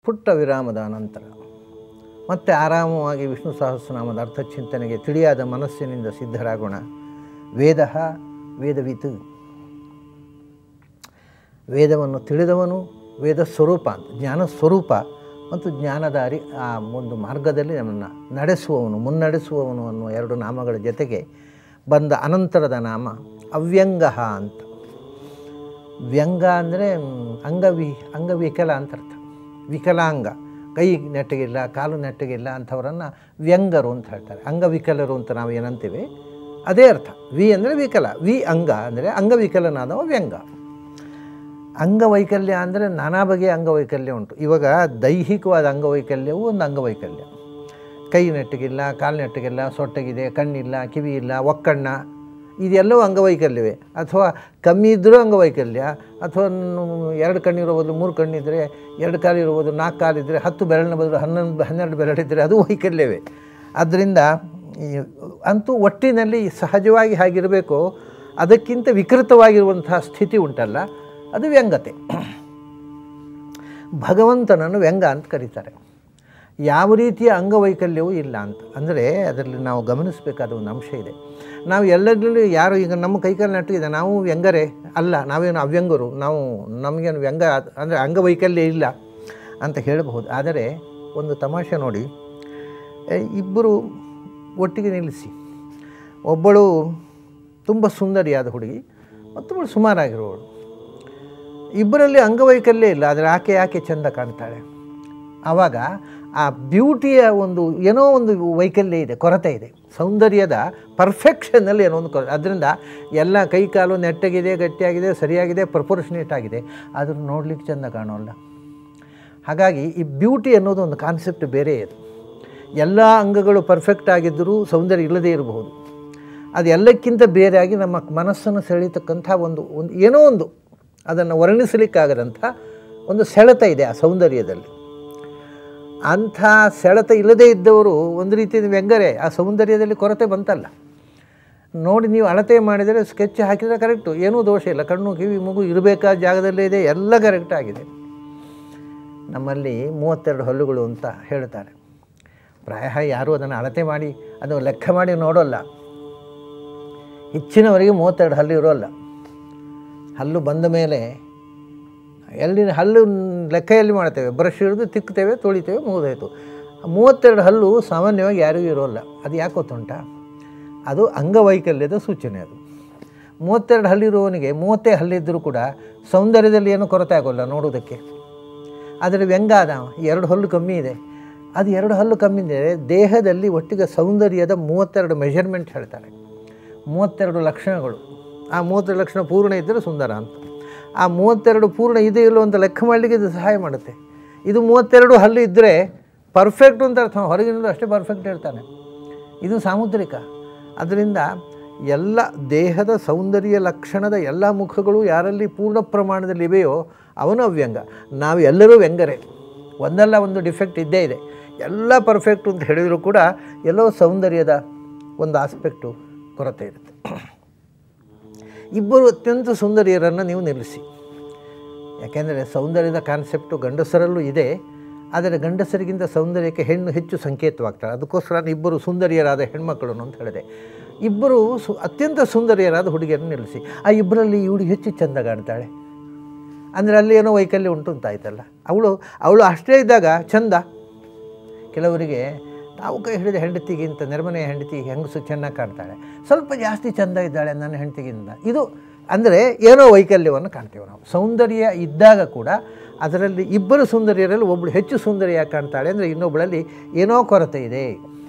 ಪುಟ್ಟ ವಿರಾಮದ ಅನಂತರ ಮತ್ತೆ ಆರಾಮವಾಗಿ ವಿಷ್ಣು ಸಹಸ್ರನಾಮದ ಅರ್ಥ ಚಿಂತನೆಗೆ ತಿಳಿಯಾದ ಮನಸ್ಸಿನಿಂದ ಸಿದ್ಧರಾಗೋಣ ವೇದ ವೇದವಿತ್ ವೇದವನ್ನು ತಿಳಿದವನು ವೇದ ಸ್ವರೂಪ ಅಂತ ಜ್ಞಾನ ಸ್ವರೂಪ ಮತ್ತು ಜ್ಞಾನದಾರಿ ಆ ಒಂದು ಮಾರ್ಗದಲ್ಲಿ ನಮ್ಮನ್ನು ನಡೆಸುವವನು ಮುನ್ನಡೆಸುವವನು ಅನ್ನುವ ಎರಡು ನಾಮಗಳ ಜೊತೆಗೆ ಬಂದ ಅನಂತರದ ನಾಮ ಅವ್ಯಂಗ ಅಂತ ವ್ಯಂಗ ಅಂದರೆ ಅಂಗವಿ ಅಂಗವಿಕಲ ಅಂತ ಅರ್ಥ ವಿಕಲಾಂಗ ಕೈ ನೆಟ್ಟಗಿಲ್ಲ ಕಾಲು ನೆಟ್ಟಗಿಲ್ಲ ಅಂಥವರನ್ನು ವ್ಯಂಗರು ಅಂತ ಹೇಳ್ತಾರೆ ಅಂಗವಿಕಲರು ಅಂತ ನಾವು ಏನಂತೀವಿ ಅದೇ ಅರ್ಥ ವಿ ಅಂದರೆ ವಿಕಲ ವಿ ಅಂಗ ಅಂದರೆ ಅಂಗವಿಕಲನಾದವ ವ್ಯಂಗ ಅಂಗವೈಕಲ್ಯ ಅಂದರೆ ನಾನಾ ಬಗೆಯ ಅಂಗವೈಕಲ್ಯ ಉಂಟು ಇವಾಗ ದೈಹಿಕವಾದ ಅಂಗವೈಕಲ್ಯವು ಒಂದು ಅಂಗವೈಕಲ್ಯ ಕೈ ನೆಟ್ಟಗಿಲ್ಲ ಕಾಲು ನೆಟ್ಟಗಿಲ್ಲ ಸೊಟ್ಟಗಿದೆ ಕಣ್ಣಿಲ್ಲ ಕಿವಿ ಇಲ್ಲ ಒಕ್ಕಣ್ಣ ಇದೆಲ್ಲವೂ ಅಂಗವೈಕಲ್ಯವೇ ಅಥವಾ ಕಮ್ಮಿ ಇದ್ದರೂ ಅಂಗವೈಕಲ್ಯ ಅಥವಾ ನು- ಎರಡು ಕಣ್ಣಿರೋ ಬದಲು ಮೂರು ಕಣ್ಣಿದ್ದರೆ ಎರಡು ಕಾಲಿರೋ ಬದಲು ನಾಲ್ಕು ಕಾಲಿದ್ದರೆ ಹತ್ತು ಬೆರಳಿನ ಬದಲು ಹನ್ನೊಂದು ಹನ್ನೆರಡು ಬೆರಳಿದ್ದರೆ ಅದು ವೈಕಲ್ಯವೇ ಆದ್ದರಿಂದ ಈ ಅಂತೂ ಒಟ್ಟಿನಲ್ಲಿ ಸಹಜವಾಗಿ ಹಾಗಿರಬೇಕು ಅದಕ್ಕಿಂತ ವಿಕೃತವಾಗಿರುವಂತಹ ಸ್ಥಿತಿ ಉಂಟಲ್ಲ ಅದು ವ್ಯಂಗತೆ ಭಗವಂತನನ್ನು ವ್ಯಂಗ ಅಂತ ಕರೀತಾರೆ ಯಾವ ರೀತಿಯ ಅಂಗವೈಕಲ್ಯವೂ ಇಲ್ಲ ಅಂತ ಅಂದರೆ ಅದರಲ್ಲಿ ನಾವು ಗಮನಿಸಬೇಕಾದ ಒಂದು ಅಂಶ ಇದೆ ನಾವು ಎಲ್ಲದರಲ್ಲೂ ಯಾರು ಈಗ ನಮ್ಮ ಕೈಕಾಲು ನೆಟ್ಟಿದೆ ನಾವು ವ್ಯಂಗರೇ ಅಲ್ಲ ನಾವೇನು ಅವ್ಯಂಗರು ನಾವು ನಮಗೇನು ವ್ಯಂಗ ಅಂದರೆ ಅಂಗವೈಕಲ್ಯ ಇಲ್ಲ ಅಂತ ಹೇಳಬಹುದು ಆದರೆ ಒಂದು ತಮಾಷೆ ನೋಡಿ ಎ, ಇಬ್ಬರು ಒಟ್ಟಿಗೆ ನಿಲ್ಲಿಸಿ ಒಬ್ಬಳು ತುಂಬ ಸುಂದರಿಯಾದ ಹುಡುಗಿ ಮತ್ತೊಬ್ಬಳು ಸುಮಾರಾಗಿರುವವಳು ಇಬ್ಬರಲ್ಲಿ ಅಂಗವೈಕಲ್ಯ ಇಲ್ಲ ಆದರೆ ಆಕೆ ಯಾಕೆ ಚೆಂದ ಕಾಣ್ತಾಳೆ ಆವಾಗ ಆ ಬ್ಯೂಟಿಯ ಒಂದು ಏನೋ ಒಂದು ವೈಕಲ್ಯ ಇದೆ ಕೊರತೆ ಇದೆ ಸೌಂದರ್ಯದ ಪರ್ಫೆಕ್ಷನ್ನಲ್ಲಿ ಏನೋ ಒಂದು ಕೊರತೆ ಅದರಿಂದ ಎಲ್ಲ ಕೈ ಕಾಲು ನೆಟ್ಟಗಿದೆ ಗಟ್ಟಿಯಾಗಿದೆ ಸರಿಯಾಗಿದೆ ಪ್ರಪೋರ್ಷನೇಟ್ ಆಗಿದೆ ಆದರೂ ನೋಡ್ಲಿಕ್ಕೆ ಚೆಂದ ಕಾಣೋಲ್ಲ ಹಾಗಾಗಿ ಈ ಬ್ಯೂಟಿ ಅನ್ನೋದು ಒಂದು ಕಾನ್ಸೆಪ್ಟ್ ಬೇರೆ ಇದೆ ಎಲ್ಲ ಅಂಗಗಳು ಪರ್ಫೆಕ್ಟ್ ಆಗಿದ್ದರೂ ಸೌಂದರ್ಯ ಇಲ್ಲದೇ ಇರಬಹುದು ಅದು ಎಲ್ಲಕ್ಕಿಂತ ಬೇರೆಯಾಗಿ ನಮ್ಮ ಮನಸ್ಸನ್ನು ಸೆಳೀತಕ್ಕಂಥ ಒಂದು ಒಂದು ಏನೋ ಒಂದು ಅದನ್ನು ವರ್ಣಿಸಲಿಕ್ಕಾಗದಂಥ ಒಂದು ಸೆಳೆತ ಇದೆ ಆ ಸೌಂದರ್ಯದಲ್ಲಿ ಅಂಥ ಸೆಳೆತ ಇಲ್ಲದೇ ಇದ್ದವರು ಒಂದು ರೀತಿಯ ವ್ಯಂಗರೇ ಆ ಸೌಂದರ್ಯದಲ್ಲಿ ಕೊರತೆ ಬಂತಲ್ಲ ನೋಡಿ ನೀವು ಅಳತೆ ಮಾಡಿದರೆ ಸ್ಕೆಚ್ ಹಾಕಿದರೆ ಕರೆಕ್ಟು ಏನೂ ದೋಷ ಇಲ್ಲ ಕಣ್ಣು ಕಿವಿ ಮಗು ಇರಬೇಕಾದ ಜಾಗದಲ್ಲೇ ಇದೆ ಎಲ್ಲ ಕರೆಕ್ಟ್ ಆಗಿದೆ ನಮ್ಮಲ್ಲಿ ಮೂವತ್ತೆರಡು ಹಲ್ಲುಗಳು ಅಂತ ಹೇಳ್ತಾರೆ ಪ್ರಾಯ ಯಾರೂ ಅದನ್ನು ಅಳತೆ ಮಾಡಿ ಅದು ಲೆಕ್ಕ ಮಾಡಿ ನೋಡೋಲ್ಲ ಹೆಚ್ಚಿನವರಿಗೆ ಮೂವತ್ತೆರಡು ಹಲ್ಲು ಇರೋಲ್ಲ ಹಲ್ಲು ಬಂದ ಮೇಲೆ ಎಲ್ಲಿನ ಹಲ್ಲು ಲೆಕ್ಕ ಎಲ್ಲಿ ಮಾಡ್ತೇವೆ ಬ್ರಷ್ ಹಿಡಿದು ತಿಕ್ತೇವೆ ತೊಳಿತೇವೆ ಮುಗಿದೋಯ್ತು ಮೂವತ್ತೆರಡು ಹಲ್ಲು ಸಾಮಾನ್ಯವಾಗಿ ಯಾರಿಗೂ ಇರೋಲ್ಲ ಅದು ಯಾಕೆ ಗೊತ್ತುಂಟ ಅದು ಅಂಗವೈಕಲ್ಯದ ಸೂಚನೆ ಅದು ಮೂವತ್ತೆರಡು ಹಲ್ಲಿರುವವನಿಗೆ ಮೂವತ್ತೇ ಹಲ್ಲಿದ್ದರೂ ಕೂಡ ಸೌಂದರ್ಯದಲ್ಲಿ ಏನೂ ಕೊರತೆ ಆಗೋಲ್ಲ ನೋಡೋದಕ್ಕೆ ಆದರೆ ವ್ಯಂಗಾದ ಎರಡು ಹಲ್ಲು ಕಮ್ಮಿ ಇದೆ ಅದು ಎರಡು ಹಲ್ಲು ಕಮ್ಮಿ ಇದ್ದರೆ ದೇಹದಲ್ಲಿ ಒಟ್ಟಿಗೆ ಸೌಂದರ್ಯದ ಮೂವತ್ತೆರಡು ಮೆಷರ್ಮೆಂಟ್ ಹೇಳ್ತಾರೆ ಮೂವತ್ತೆರಡು ಲಕ್ಷಣಗಳು ಆ ಮೂವತ್ತೆರಡು ಲಕ್ಷಣ ಪೂರ್ಣ ಇದ್ದರೆ ಸುಂದರ ಅಂತ ಆ ಮೂವತ್ತೆರಡು ಪೂರ್ಣ ಇದೆ ಇಲ್ಲೋ ಅಂತ ಲೆಕ್ಕ ಮಾಡಲಿಕ್ಕೆ ಇದು ಸಹಾಯ ಮಾಡುತ್ತೆ ಇದು ಮೂವತ್ತೆರಡು ಹಲ್ಲು ಇದ್ದರೆ ಪರ್ಫೆಕ್ಟ್ ಅಂತ ಅರ್ಥ ಹೊರಗಿನಲ್ಲೂ ಅಷ್ಟೇ ಪರ್ಫೆಕ್ಟ್ ಹೇಳ್ತಾನೆ ಇದು ಸಾಮುದ್ರಿಕ ಅದರಿಂದ ಎಲ್ಲ ದೇಹದ ಸೌಂದರ್ಯ ಲಕ್ಷಣದ ಎಲ್ಲ ಮುಖಗಳು ಯಾರಲ್ಲಿ ಪೂರ್ಣ ಪ್ರಮಾಣದಲ್ಲಿ ಇವೆಯೋ ಅವನು ಅವ್ಯಂಗ ನಾವು ಎಲ್ಲರೂ ವ್ಯಂಗರೇ ಒಂದಲ್ಲ ಒಂದು ಡಿಫೆಕ್ಟ್ ಇದ್ದೇ ಇದೆ ಎಲ್ಲ ಪರ್ಫೆಕ್ಟು ಅಂತ ಹೇಳಿದರೂ ಕೂಡ ಎಲ್ಲೋ ಸೌಂದರ್ಯದ ಒಂದು ಆಸ್ಪೆಕ್ಟು ಕೊರತೆ ಇರುತ್ತೆ ಇಬ್ಬರು ಅತ್ಯಂತ ಸುಂದರಿಯರನ್ನು ನೀವು ನಿಲ್ಲಿಸಿ ಯಾಕೆಂದರೆ ಸೌಂದರ್ಯದ ಕಾನ್ಸೆಪ್ಟು ಗಂಡಸರಲ್ಲೂ ಇದೆ ಆದರೆ ಗಂಡಸರಿಗಿಂತ ಸೌಂದರ್ಯಕ್ಕೆ ಹೆಣ್ಣು ಹೆಚ್ಚು ಸಂಕೇತವಾಗ್ತಾಳೆ ಅದಕ್ಕೋಸ್ಕರ ನಾನು ಇಬ್ಬರು ಸುಂದರಿಯರಾದ ಹೆಣ್ಮಕ್ಕಳನ್ನು ಅಂತ ಹೇಳಿದೆ ಇಬ್ಬರು ಸು ಅತ್ಯಂತ ಸುಂದರಿಯರಾದ ಹುಡುಗಿಯರನ್ನು ನಿಲ್ಲಿಸಿ ಆ ಇಬ್ಬರಲ್ಲಿ ಇವಳು ಹೆಚ್ಚು ಚೆಂದ ಕಾಣ್ತಾಳೆ ಅಂದರೆ ಅಲ್ಲಿ ಏನೋ ವೈಕಲ್ಯ ಉಂಟು ಅಂತ ಆಯ್ತಲ್ಲ ಅವಳು ಅವಳು ಅಷ್ಟೇ ಇದ್ದಾಗ ಚಂದ ಕೆಲವರಿಗೆ ತಾವು ಕೈ ಹಿಡಿದ ಹೆಂಡತಿಗಿಂತ ನೆರಮನೆಯ ಹೆಂಡತಿ ಹೆಂಗಸು ಚೆನ್ನಾಗಿ ಕಾಣ್ತಾಳೆ ಸ್ವಲ್ಪ ಜಾಸ್ತಿ ಚೆಂದ ಇದ್ದಾಳೆ ನನ್ನ ಹೆಂಡತಿಗಿಂತ ಇದು ಅಂದರೆ ಏನೋ ವೈಕಲ್ಯವನ್ನು ಕಾಣ್ತೇವೆ ನಾವು ಸೌಂದರ್ಯ ಇದ್ದಾಗ ಕೂಡ ಅದರಲ್ಲಿ ಇಬ್ಬರು ಸುಂದರಿಯರಲ್ಲಿ ಒಬ್ಬಳು ಹೆಚ್ಚು ಸುಂದರಿಯಾಗಿ ಕಾಣ್ತಾಳೆ ಅಂದರೆ ಇನ್ನೊಬ್ಬಳಲ್ಲಿ ಏನೋ ಕೊರತೆ ಇದೆ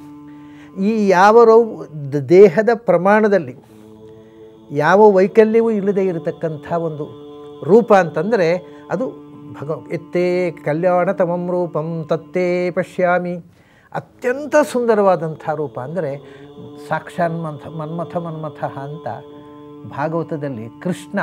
ಈ ಯಾವ ರೋಗ ದ- ದೇಹದ ಪ್ರಮಾಣದಲ್ಲಿ ಯಾವ ವೈಕಲ್ಯವೂ ಇಲ್ಲದೆ ಇರತಕ್ಕಂಥ ಒಂದು ರೂಪ ಅಂತಂದರೆ ಅದು ಭಗ ಎತ್ತೇ ಕಲ್ಯಾಣತಮಂ ರೂಪಂ ತತ್ತೇ ಪಶ್ಯಾಮಿ ಅತ್ಯಂತ ಸುಂದರವಾದಂಥ ರೂಪ ಅಂದರೆ ಸಾಕ್ಷಾನ್ಮಂಥ ಮನ್ಮಥ ಮನ್ಮಥ ಅಂತ ಭಾಗವತದಲ್ಲಿ ಕೃಷ್ಣ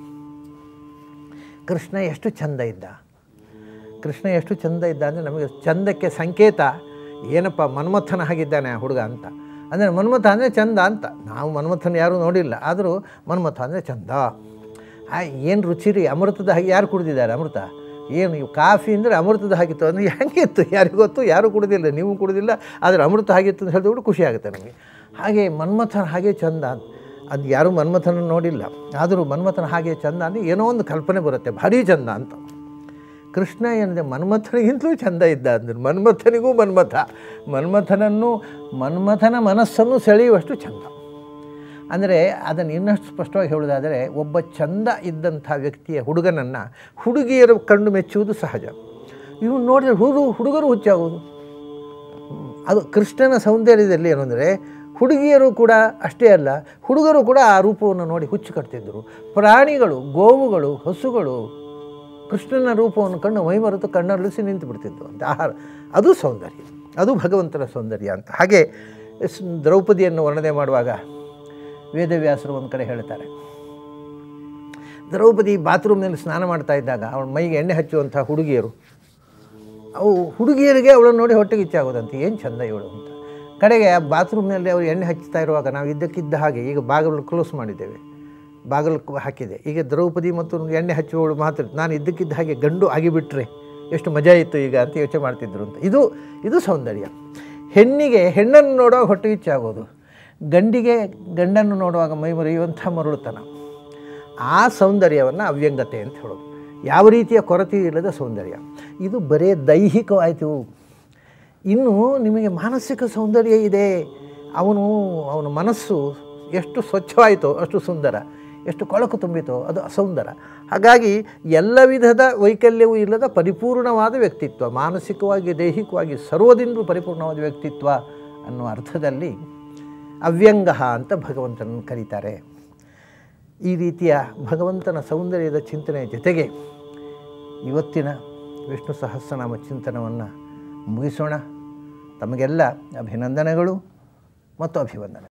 ಕೃಷ್ಣ ಎಷ್ಟು ಚಂದ ಇದ್ದ ಕೃಷ್ಣ ಎಷ್ಟು ಚಂದ ಇದ್ದ ಅಂದರೆ ನಮಗೆ ಚಂದಕ್ಕೆ ಸಂಕೇತ ಏನಪ್ಪ ಮನ್ಮಥನ ಹಾಗಿದ್ದಾನೆ ಆ ಹುಡುಗ ಅಂತ ಅಂದರೆ ಮನ್ಮಥ ಅಂದರೆ ಚಂದ ಅಂತ ನಾವು ಮನ್ಮಥನ ಯಾರೂ ನೋಡಿಲ್ಲ ಆದರೂ ಮನ್ಮಥ ಅಂದರೆ ಚಂದ ಆ ಏನು ರುಚಿ ರೀ ಅಮೃತದ ಹಾಗೆ ಯಾರು ಕುಡಿದಿದ್ದಾರೆ ಅಮೃತ ಏನು ಇವು ಕಾಫಿ ಅಂದರೆ ಅಮೃತದ ಹಾಗಿತ್ತು ಅಂದರೆ ಹೆಂಗಿತ್ತು ಯಾರಿಗೂ ಗೊತ್ತು ಯಾರೂ ಕುಡಿದಿಲ್ಲ ನೀವು ಕುಡಿದಿಲ್ಲ ಆದರೆ ಅಮೃತ ಆಗಿತ್ತು ಅಂತ ಹೇಳಿದ್ರು ಖುಷಿ ಆಗುತ್ತೆ ನಮಗೆ ಹಾಗೆ ಮನ್ಮಥನ ಹಾಗೆ ಚಂದ ಅದು ಯಾರೂ ಮನ್ಮಥನ ನೋಡಿಲ್ಲ ಆದರೂ ಮನ್ಮಥನ ಹಾಗೆ ಚಂದ ಅಂದರೆ ಏನೋ ಒಂದು ಕಲ್ಪನೆ ಬರುತ್ತೆ ಭಾರಿ ಚಂದ ಅಂತ ಕೃಷ್ಣ ಏನಿದೆ ಮನ್ಮಥನಿಗಿಂತಲೂ ಚಂದ ಇದ್ದ ಅಂದ್ರೆ ಮನ್ಮಥನಿಗೂ ಮನ್ಮಥ ಮನ್ಮಥನನ್ನು ಮನ್ಮಥನ ಮನಸ್ಸನ್ನು ಸೆಳೆಯುವಷ್ಟು ಚಂದ ಅಂದರೆ ಅದನ್ನು ಇನ್ನಷ್ಟು ಸ್ಪಷ್ಟವಾಗಿ ಹೇಳೋದಾದರೆ ಒಬ್ಬ ಚಂದ ಇದ್ದಂಥ ವ್ಯಕ್ತಿಯ ಹುಡುಗನನ್ನು ಹುಡುಗಿಯರು ಕಂಡು ಮೆಚ್ಚುವುದು ಸಹಜ ಇವು ನೋಡಿದ್ರೆ ಹುಡುಗ ಹುಡುಗರು ಹುಚ್ಚಾಗುವುದು ಹ್ಮ್. ಅದು ಕೃಷ್ಣನ ಸೌಂದರ್ಯದಲ್ಲಿ ಏನು ಅಂದರೆ ಹುಡುಗಿಯರು ಕೂಡ ಅಷ್ಟೇ ಅಲ್ಲ ಹುಡುಗರು ಕೂಡ ಆ ರೂಪವನ್ನು ನೋಡಿ ಹುಚ್ಚು ಕಟ್ತಿದ್ದರು ಪ್ರಾಣಿಗಳು ಗೋವುಗಳು ಹಸುಗಳು ಕೃಷ್ಣನ ರೂಪವನ್ನು ಕಂಡು ಮೈಮರೆತು ಕಣ್ಣರಳಿಸಿ ನಿಂತು ಬಿಡ್ತಿದ್ವು ಅಂತ ಆಹಾರ ಅದು ಸೌಂದರ್ಯ ಅದು ಭಗವಂತನ ಸೌಂದರ್ಯ ಅಂತ ಹಾಗೆ ಸ್- ದ್ರೌಪದಿಯನ್ನು ವರ್ಣನೆ ಮಾಡುವಾಗ ವೇದವ್ಯಾಸರು ಒಂದು ಕಡೆ ಹೇಳ್ತಾರೆ ದ್ರೌಪದಿ ಬಾತ್ರೂಮ್ನಲ್ಲಿ ಸ್ನಾನ ಮಾಡ್ತಾ ಇದ್ದಾಗ ಅವಳ ಮೈಗೆ ಎಣ್ಣೆ ಹಚ್ಚುವಂಥ ಹುಡುಗಿಯರು ಅವು ಹುಡುಗಿಯರಿಗೆ ಅವಳನ್ನು ನೋಡಿ ಹೊಟ್ಟೆಗೆ ಇಚ್ಚಾಗೋದಂತೆ ಏನು ಚಂದ ಇವಳು ಅಂತ ಕಡೆಗೆ ಆ ಬಾತ್ರೂಮ್ನಲ್ಲಿ ಅವರು ಎಣ್ಣೆ ಹಚ್ಚುತ್ತಾ ಇರುವಾಗ ನಾವು ಇದ್ದಕ್ಕಿದ್ದ ಹಾಗೆ ಈಗ ಬಾಗಿಲು ಕ್ಲೋಸ್ ಮಾಡಿದ್ದೇವೆ ಬಾಗಿಲು ಕ- ಹಾಕಿದೆ ಈಗ ದ್ರೌಪದಿ ಮತ್ತು ಎಣ್ಣೆ ಹಚ್ಚುವವಳು ಮಾತ್ರ ನಾನು ಇದ್ದಕ್ಕಿದ್ದ ಹಾಗೆ ಗಂಡು ಆಗಿಬಿಟ್ರೆ ಎಷ್ಟು ಮಜಾ ಇತ್ತು ಈಗ ಅಂತ ಯೋಚನೆ ಮಾಡ್ತಿದ್ರು ಅಂತ ಇದು ಇದು ಸೌಂದರ್ಯ ಹೆಣ್ಣಿಗೆ ಹೆಣ್ಣನ್ನು ನೋಡುವಾಗ ಹೊಟ್ಟೆಗೆ ಇಚ್ಚಾಗೋದು ಗಂಡಿಗೆ ಗಂಡನ್ನು ನೋಡುವಾಗ ಮೈ ಮರೆಯುವಂಥ ಮರಳುತನ ಆ ಸೌಂದರ್ಯವನ್ನು ಅವ್ಯಂಗತೆ ಅಂತ ಹೇಳೋದು ಯಾವ ರೀತಿಯ ಕೊರತೆ ಇಲ್ಲದ ಸೌಂದರ್ಯ ಇದು ಬರೇ ದೈಹಿಕವಾಯಿತು ಇನ್ನು ನಿಮಗೆ ಮಾನಸಿಕ ಸೌಂದರ್ಯ ಇದೆ ಅವನು ಅವನ ಮನಸ್ಸು ಎಷ್ಟು ಸ್ವಚ್ಛವಾಯಿತೋ ಅಷ್ಟು ಸುಂದರ ಎಷ್ಟು ಕೊಳಕು ತುಂಬಿತೋ ಅದು ಅಸೌಂದರ ಹಾಗಾಗಿ ಎಲ್ಲ ವಿಧದ ವೈಕಲ್ಯವೂ ಇಲ್ಲದ ಪರಿಪೂರ್ಣವಾದ ವ್ಯಕ್ತಿತ್ವ ಮಾನಸಿಕವಾಗಿ ದೈಹಿಕವಾಗಿ ಸರ್ವದಿಂದಲೂ ಪರಿಪೂರ್ಣವಾದ ವ್ಯಕ್ತಿತ್ವ ಅನ್ನುವ ಅರ್ಥದಲ್ಲಿ ಅವ್ಯಂಗ ಅಂತ ಭಗವಂತನನ್ನು ಕರೀತಾರೆ ಈ ರೀತಿಯ ಭಗವಂತನ ಸೌಂದರ್ಯದ ಚಿಂತನೆಯ ಜೊತೆಗೆ ಇವತ್ತಿನ ವಿಷ್ಣು ಸಹಸ್ರನಾಮ ಚಿಂತನವನ್ನು ಮುಗಿಸೋಣ ತಮಗೆಲ್ಲ ಅಭಿನಂದನೆಗಳು ಮತ್ತು ಅಭಿವಂದನೆ